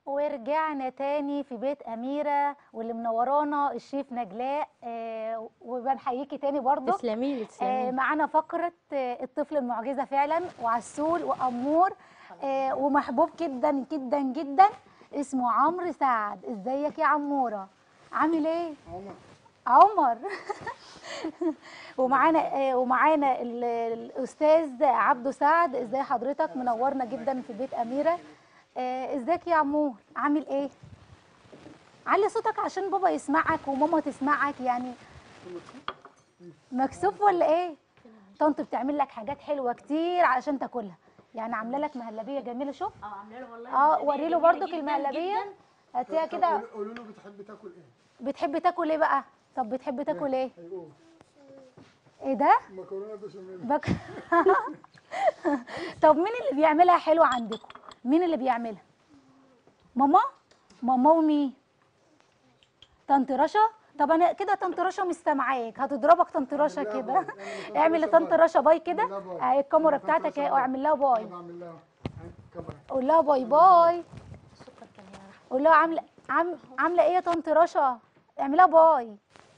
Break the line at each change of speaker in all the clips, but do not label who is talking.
ورجعنا تاني في بيت أميرة واللي منورانا الشيف نجلاء آه وبنحييكي تاني برضو
تسلمي لي
آه
تسلمي لي.
معانا فقرة آه الطفل المعجزة فعلا وعسول وأمور آه ومحبوب جدا جدا جدا اسمه عمرو سعد ازيك يا عمورة عامل ايه؟ عمر ومعانا آه، ومعانا ال- الاستاذ عبده سعد ازاي حضرتك منورنا جدا في بيت اميره آه، ازيك يا عمور عامل ايه علي صوتك عشان بابا يسمعك وماما تسمعك يعني مكسوف ولا ايه طنط بتعمل لك حاجات حلوه كتير علشان تاكلها يعني عامله لك مهلبيه جميله شوف
اه عامله له والله
اه
مهلبية
وري له
جميلة
برضك
جداً
المهلبيه
جداً.
هاتيها كده
قولوا له بتحب تاكل ايه؟
بتحب تاكل ايه بقى طب بتحب تاكل ايه
هيقول
ايه ده
مكرونه بشاميل
بك... طب مين اللي بيعملها حلو عندكم مين اللي بيعملها ماما ماما ومين طنط رشا طب انا كده طنط رشا مش سامعاك هتضربك طنط رشا
اعمل لها
كده
باي. اعمل لطنط
اعمل
رشا
لطنط
باي.
رشا باي كده
اعمل لها باي.
اهي الكاميرا
طنط
بتاعتك
رشا
اهي
باي.
واعمل لها باي
انا بعمل لها هاي كاميرا
قول لها باي باي قول لها عامله عم... عامله ايه يا طنط رشا اعملها باي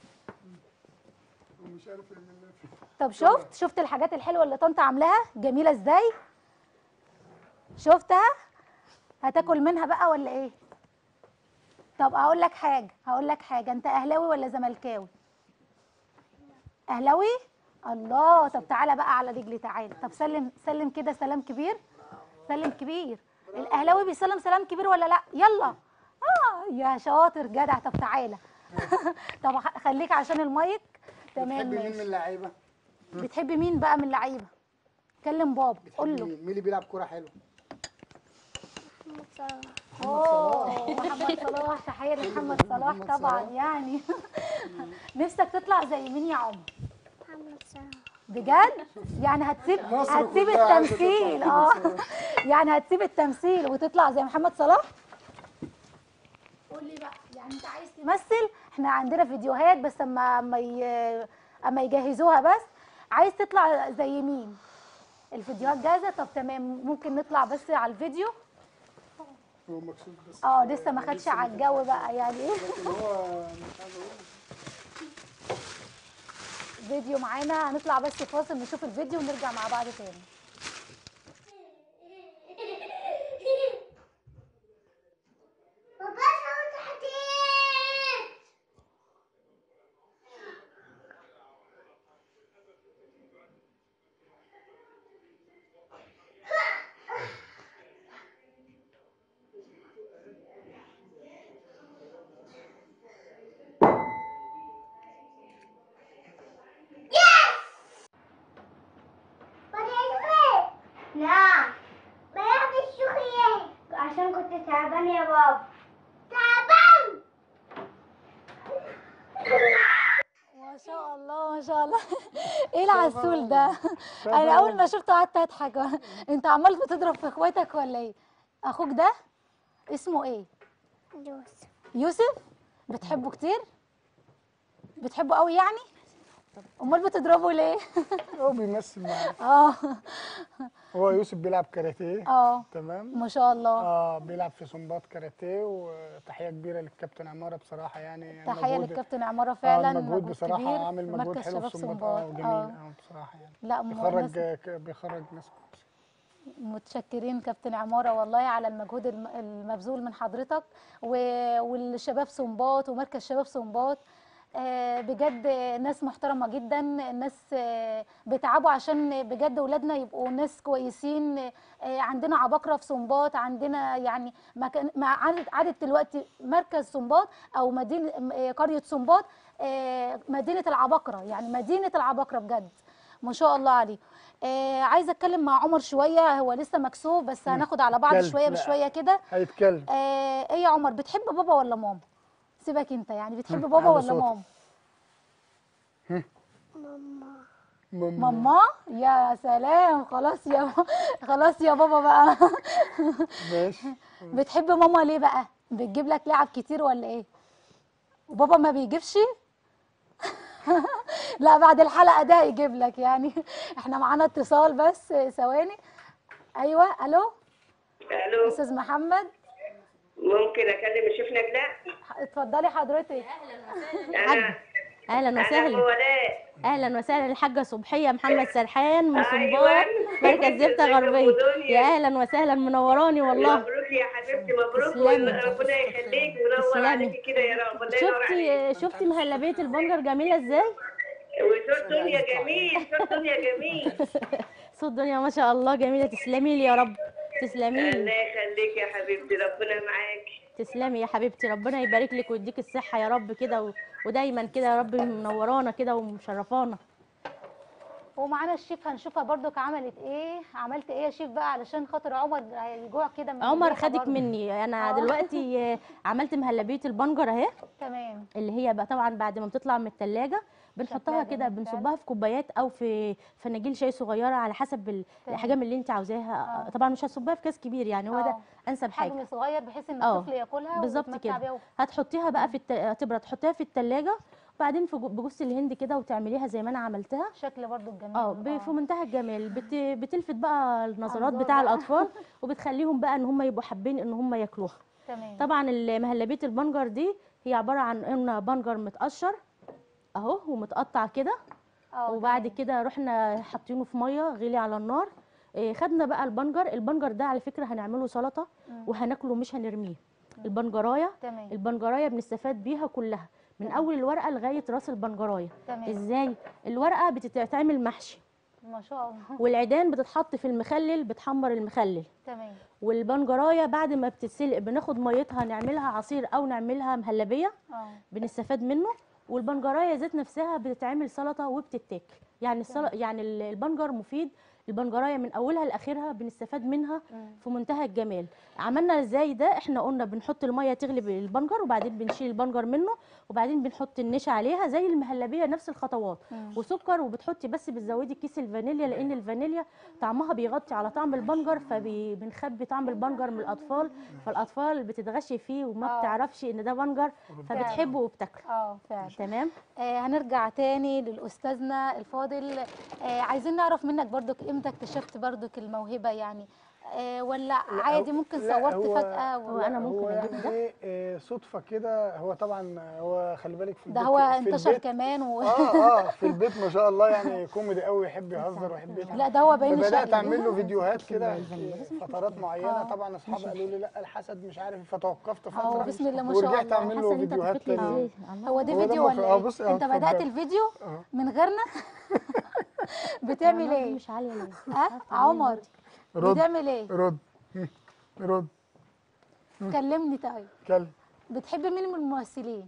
ومش عارف يعمل لها
طب شفت شفت الحاجات الحلوه اللي طنط عاملاها جميله ازاي شفتها هتاكل منها بقى ولا ايه طب اقول لك حاجه هقول لك حاجه انت اهلاوي ولا زملكاوي اهلاوي الله طب تعالى بقى على رجلي تعالى طب سلم سلم كده سلام كبير سلم كبير الاهلاوي بيسلم سلام كبير ولا لا يلا اه يا شاطر جدع طب تعالى طب خ- خليك عشان المايك تمام
بتحب مين من
ماشي
اللعيبه؟
بتحب مين بقى من اللعيبه كلم بابا قول
بتحب
له
مين؟ مين اللي بيلعب كوره حلو؟
اوه محمد صلاح تحيه لمحمد صلاح
محمد
طبعا
صلاح.
يعني نفسك تطلع زي مين يا عمر
محمد صلاح
بجد يعني هتسيب
مصر
هتسيب
كلها عايزة
التمثيل
تطلع
اه
محمد
يعني هتسيب التمثيل وتطلع زي محمد صلاح قول لي بقى يعني انت عايز تمثل احنا عندنا فيديوهات بس اما اما ي- اما يجهزوها بس عايز تطلع زي مين الفيديوهات جاهزه طب تمام ممكن نطلع بس على الفيديو
هو مكسوف بس
اه لسه ما خدش على الجو بقى يعني ايه
لكن هو مش عايز اقول
فيديو معانا هنطلع بس فاصل نشوف الفيديو ونرجع مع بعض تاني
بابا صوت حديد نعم بلعب الشوخية عشان كنت تعبان يا بابا تعبان
ما شاء الله ما شاء الله ايه العسول ده انا اول ما شفته قعدت اضحك انت عمال بتضرب في اخواتك ولا ايه اخوك ده اسمه ايه
يوسف
يوسف بتحبه كتير بتحبه قوي يعني امال بتضربه ليه
هو بيمثل معانا
اه
هو يوسف بيلعب كاراتيه
اه
تمام
ما شاء الله
اه بيلعب في صنباط كاراتيه وتحيه كبيره للكابتن عماره بصراحه يعني
تحيه
مجهود-
للكابتن عماره
آه
فعلا
المجهود بصراحه
كبير
عامل
في
مجهود
مركز
حلو
شباب
في صنباط
صنباط
اه وجميل
اه
اه بصراحه يعني
لا م-
بيخرج
ناس-
ك- بيخرج ناس كويسة.
متشكرين كابتن عمارة والله على المجهود الم- المبذول من حضرتك و- والشباب صنباط ومركز شباب صنباط آه، بجد ناس محترمة جدا ناس آه، بيتعبوا عشان بجد ولادنا يبقوا ناس كويسين آه، عندنا عباقرة في صنباط عندنا يعني مكان مع عدد عدد دلوقتي مركز صنباط او مدينة آه، قرية صنباط آه، مدينة العباقرة يعني مدينة العباقرة بجد ما شاء الله عليه آه عايزه اتكلم مع عمر شويه هو لسه مكسوف بس هناخد على بعض
اتكلم.
شويه
لا.
بشويه كده
هيتكلم
آه ايه يا عمر بتحب بابا ولا ماما سيبك انت يعني بتحب
هم،
بابا
على
ولا
صوتك.
ماما
ماما
ماما
ماما يا سلام خلاص يا خلاص يا بابا بقى
ماشي
بتحب ماما ليه بقى بتجيب لك لعب كتير ولا ايه وبابا ما بيجيبش لا بعد الحلقه ده هيجيب لك يعني احنا معانا اتصال بس ثواني ايوه الو
الو
استاذ محمد
ممكن اكلم الشيف نجلاء
اتفضلي حضرتك
انا
اهلا
انا
وسهلا
ولاء
اهلا وسهلا الحاجه صبحيه محمد سرحان من
أيوة.
صنبار مركز
ازيك
زفته
يا
غربيه
أم دنيا؟
يا اهلا وسهلا منوراني والله
مبروك يا حبيبتي مبروك
تسلمي.
ربنا يخليك منور
تسلمي.
عليكي كده يا رب الله ينور عليك
شفتي شفتي مهلبيه البنجر جميله ازاي
وصوت دنيا جميل صوت دنيا جميل
صوت دنيا ما شاء الله جميله تسلمي لي يا رب تسلمي
الله
لي
يخليك يا حبيبتي ربنا معاكي
تسلمي يا حبيبتي ربنا يبارك لك ويديك الصحه يا رب كده و... ودايما كده يا رب منورانا كده ومشرفانا
ومعانا الشيف هنشوفها برضك عملت ايه عملت ايه يا شيف بقى علشان خاطر عمر هيجوع كده من
عمر
الريحة
خدك
برضه.
مني انا
آه.
دلوقتي آه، عملت مهلبيه البنجر اهي
تمام
اللي هي بقى طبعا بعد ما بتطلع من التلاجة بنحطها
شكلها
كده
جميل
بنصبها في كوبايات او في فناجيل شاي صغيره على حسب ال- الاحجام اللي انت عاوزاها
آه.
طبعا مش هتصبها في كاس كبير يعني هو ده
آه.
انسب حاجه
حجم صغير بحيث ان
آه.
الطفل ياكلها
بالظبط
ويتمتع
كده
بيها.
هتحطيها بقى في الت... تبرد تحطيها في التلاجة وبعدين في جو- بجوز الهند كده وتعمليها زي ما انا عملتها
شكل برضو جميل
اه ب- في منتهى الجمال بت... بتلفت بقى النظرات
أنظار
بتاع
بقى.
الاطفال وبتخليهم بقى ان هم يبقوا حابين ان هم ياكلوها
تمام
طبعا المهلبيه البنجر دي هي عباره عن ان بنجر متقشر اهو ومتقطع كده
اه
وبعد
تمام.
كده رحنا حاطينه في ميه غلي على النار إيه، خدنا بقى البنجر البنجر ده على فكره هنعمله سلطه
مم.
وهناكله مش هنرميه البنجرايه
تمام
البنجرايه بنستفاد بيها كلها من
تمام.
اول الورقه لغايه راس البنجرايه
تمام
ازاي الورقه بتتعمل محشي
ما شاء الله
والعيدان بتتحط في المخلل بتحمر المخلل
تمام
والبنجرايه بعد ما بتتسلق بناخد ميتها نعملها عصير او نعملها مهلبيه
اه
بنستفاد منه والبنجرايه ذات نفسها بتتعمل سلطه وبتتاكل يعني السل... يعني ال- البنجر مفيد البنجرايه من اولها لاخرها بنستفاد منها
مم.
في منتهى الجمال عملنا ازاي ده احنا قلنا بنحط الميه تغلي بالبنجر وبعدين بنشيل البنجر منه وبعدين بنحط النشا عليها زي المهلبيه نفس الخطوات
مم.
وسكر وبتحطي بس بتزودي كيس الفانيليا لان الفانيليا طعمها بيغطي على طعم البنجر فبنخبي طعم البنجر من الاطفال فالاطفال بتتغشي فيه وما
آه.
بتعرفش ان ده بنجر فبتحبه وبتاكله
اه فعلا
تمام
آه هنرجع تاني للاستاذنا الفاضل آه عايزين نعرف منك برضك امتى اكتشفت برضك الموهبه يعني آه ولا عادي ممكن
لا،
صورت
هو-
فجاه
هو
و...
أنا ممكن
هو
أجيب
يعني
ده؟
ايه إيه، صدفه كده هو طبعا هو خلي بالك في
ده
البيت
هو
في
انتشر
البيت
كمان و...
اه اه في البيت ما شاء الله يعني كوميدي قوي يحب يهزر ويحب يضحك
لا ده هو باين
فبدات
شقلب.
اعمل له فيديوهات كده
الفانيليا.
في فترات معينه
آه.
طبعا اصحابي قالوا لي لا الحسد مش عارف فتوقفت
اه
فتره
بسم الله ما شاء
ورجعت
الله
اعمل له
حاسه ان انت
فيديوهات
طفيت لي
تاني
ازاي الله.
هو ده
هو ده
فيديو
المفروض-
ولا
آه،
ايه
بص، آه،
انت بدات
اتفضل.
الفيديو
آه.
من غيرنا بتعمل
والله
ايه
مش عاليه ليه
ها عمر
رد
بتعمل ايه
رد رد
كلمني طيب
كلب
بتحب مين من الممثلين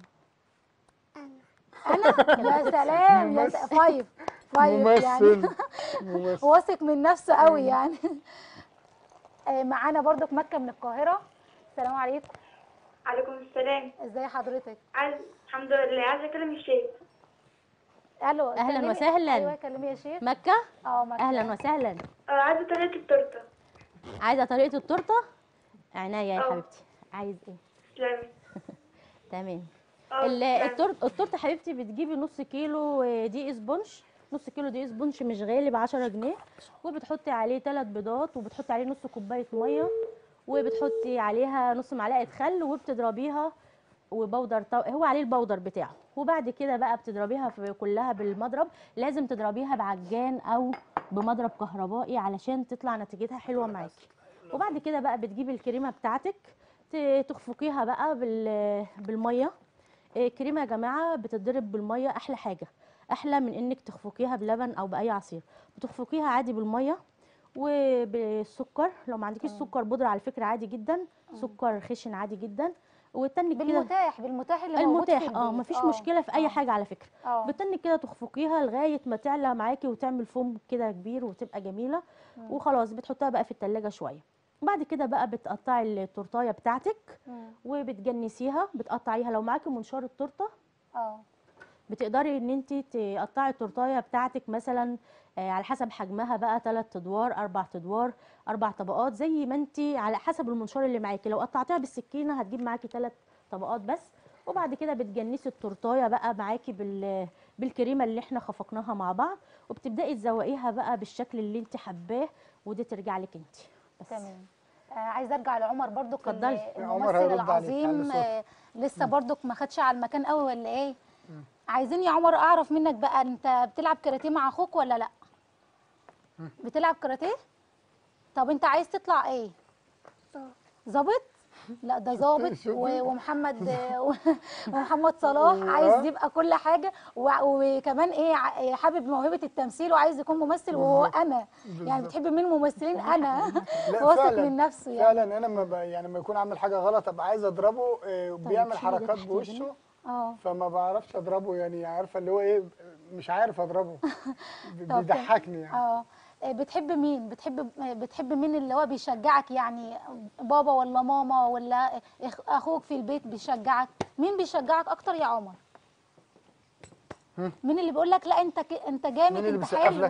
انا يا سلام يا س- فايف فايف يعني
ممثل ممثل
واثق من نفسه قوي يعني آه، معانا برضك مكة من القاهرة السلام عليكم
عليكم السلام
ازي حضرتك
عايز الحمد لله عايزه اكلم الشيخ
الو
أهلاً
كلمي-
وسهلاً.
ايوه كلمي يا شيخ
مكه
اه مكة
اهلا وسهلا
اه عايزه طريقه التورته
عايزه طريقه التورته عناية يا
آه.
حبيبتي عايز ايه
تسلمي
تمام
اه
ال-
تسلمي.
التورت التورته حبيبتي بتجيبي نص كيلو دقيق سبونش نص كيلو دقيق سبونش مش غالي ب 10 جنيه وبتحطي عليه ثلاث بيضات وبتحطي عليه نص كوبايه ميه وبتحطي عليها نص معلقه خل وبتضربيها وبودر طو... هو عليه البودر بتاعه وبعد كده بقى بتضربيها في كلها بالمضرب لازم تضربيها بعجان او بمضرب كهربائي علشان تطلع نتيجتها حلوه معاكي وبعد كده بقى بتجيبي الكريمه بتاعتك ت- تخفقيها بقى بال... بالميه إيه، الكريمه يا جماعه بتتضرب بالميه احلى حاجه احلى من انك تخفقيها بلبن او باي عصير بتخفقيها عادي بالميه وبالسكر لو ما عندكيش سكر بودره على فكره عادي جدا سكر خشن عادي جدا والتانك كده
بالمتاح بالمتاح اللي موجود في
المتاح اه
البيت.
مفيش
آه،
مشكله في اي
آه،
حاجه على فكره
اه
بالتانك كده تخفقيها لغايه ما تعلى معاكي وتعمل فوم كده كبير وتبقى جميله وخلاص بتحطها بقى في التلاجة شويه بعد كده بقى بتقطعي التورتايه بتاعتك
مم.
وبتجنسيها بتقطعيها لو معاكي منشار التورته
اه
بتقدري ان انت تقطعي التورتايه بتاعتك مثلا آه، على حسب حجمها بقى ثلاث ادوار اربع ادوار اربع طبقات زي ما انت على حسب المنشار اللي معاكي لو قطعتيها بالسكينه هتجيب معاكي ثلاث طبقات بس وبعد كده بتجنسي التورتايه بقى معاكي بال بالكريمه اللي احنا خفقناها مع بعض وبتبداي تزوقيها بقى بالشكل اللي انت حباه ودي ترجع لك انت بس
تمام آه، عايزه ارجع لعمر برضو
اتفضلي.
يا عمر
الممثل
هيرد عليك،
العظيم
على صوتك.
آه، لسه برضو ما خدش على المكان قوي ولا ايه عايزين يا عمر اعرف منك بقى انت بتلعب كاراتيه مع اخوك ولا لا بتلعب كاراتيه طب انت عايز تطلع ايه ظابط لا ده ظابط
شوفي.
و- ومحمد ومحمد صلاح عايز يبقى كل حاجه و- وكمان ايه ع- حابب موهبه التمثيل وعايز يكون ممثل وهو انا يعني بتحب مين الممثلين انا
لا
واثق
فعلا
من نفسه يعني
فعلا انا ما ب... يعني لما يكون عامل حاجه غلط ابقى عايز اضربه آه، بيعمل
شيلي ده
حركات
تحت
بوشه
اه
فما بعرفش اضربه يعني عارفه اللي هو ايه مش عارف اضربه ب-
طب
بيضحكني يعني
اه آه، بتحب مين بتحب بتحب مين اللي هو بيشجعك يعني بابا ولا ماما ولا إخ- اخوك في البيت بيشجعك مين بيشجعك اكتر يا عمر مين اللي بيقول لك لا انت ك... انت جامد
مين اللي
انت
بيسقف
حلو
لك؟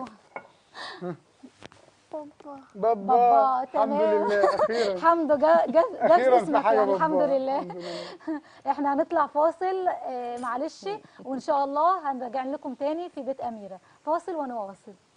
بابا
بابا
بابا،
الحمد
تمام.
لله اخيرا
الحمد جا جا جاب
اخيرا في
اسمك
حاجه
يعني
بابا
الحمد لله
الحمد لله
احنا هنطلع فاصل آه، معلش وان شاء الله هنرجع لكم تاني في بيت اميره فاصل ونواصل